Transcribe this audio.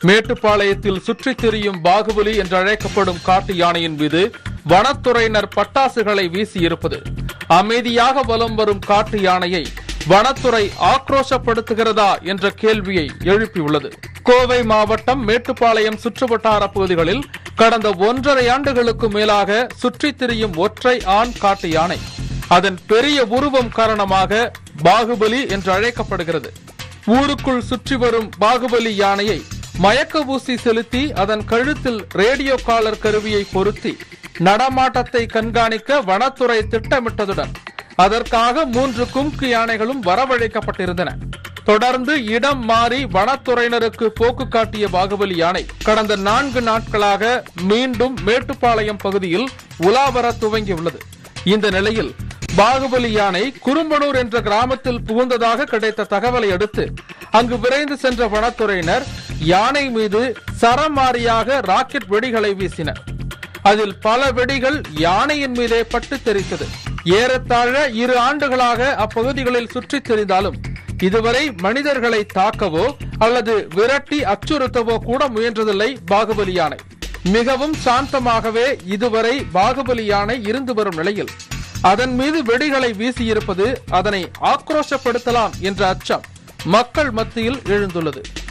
மேட்டுப்பாளையத்தில் சுற்றித் திரியும் பாகுபலி என்று அழைக்கப்படும் காட்டு யானையின் மீது வனத்துறையினர் பட்டாசுகளை வீசியிருப்பது அமைதியாக வலம் வரும் காட்டு யானையை வனத்துறை ஆக்ரோஷப்படுத்துகிறதா என்ற கேள்வியை எழுப்பியுள்ளது கோவை மாவட்டம் மேட்டுப்பாளையம் சுற்றுவட்டார பகுதிகளில் கடந்த ஒன்றரை ஆண்டுகளுக்கு மேலாக சுற்றித் திரியும் ஒற்றை ஆண் காட்டு யானை அதன் பெரிய உருவம் காரணமாக பாகுபலி என்று அழைக்கப்படுகிறது ஊருக்குள் சுற்றி வரும் பாகுபலி யானையை மயக்க ஊசி செலுத்தி அதன் கழுத்தில் ரேடியோ காலர் கருவியை பொருத்தி நடமாட்டத்தை கண்காணிக்க வனத்துறை திட்டமிட்டதுடன் அதற்காக மூன்று கும்கி யானைகளும் வரவழைக்கப்பட்டிருந்தன தொடர்ந்து இடம் மாறி வனத்துறையினருக்கு போக்கு காட்டிய பாகுபலி யானை கடந்த நான்கு நாட்களாக மீண்டும் மேட்டுப்பாளையம் பகுதியில் உலா வர துவங்கியுள்ளது இந்த நிலையில் பாகுபலி யானை குறும்பனூர் என்ற கிராமத்தில் புகுந்ததாக கிடைத்த தகவலை அடுத்து அங்கு விரைந்து சென்ற வனத்துறையினர் யானை மீது சரமாரியாக ராக்கெட் வெடிகளை வீசினர் அதில் பல வெடிகள் யானையின் மீதே பட்டு தெரித்தது ஏறத்தாழ இரு ஆண்டுகளாக அப்பகுதிகளில் சுற்றித் திரிந்தாலும் இதுவரை மனிதர்களை தாக்கவோ அல்லது விரட்டி அச்சுறுத்தவோ கூட முயன்றதில்லை பாகுபலி யானை மிகவும் சாந்தமாகவே இதுவரை பாகுபலி யானை இருந்து வரும் நிலையில் அதன் மீது வெடிகளை வீசியிருப்பது அதனை ஆக்ரோஷப்படுத்தலாம் என்ற அச்சம் மக்கள் மத்தியில் எழுந்துள்ளது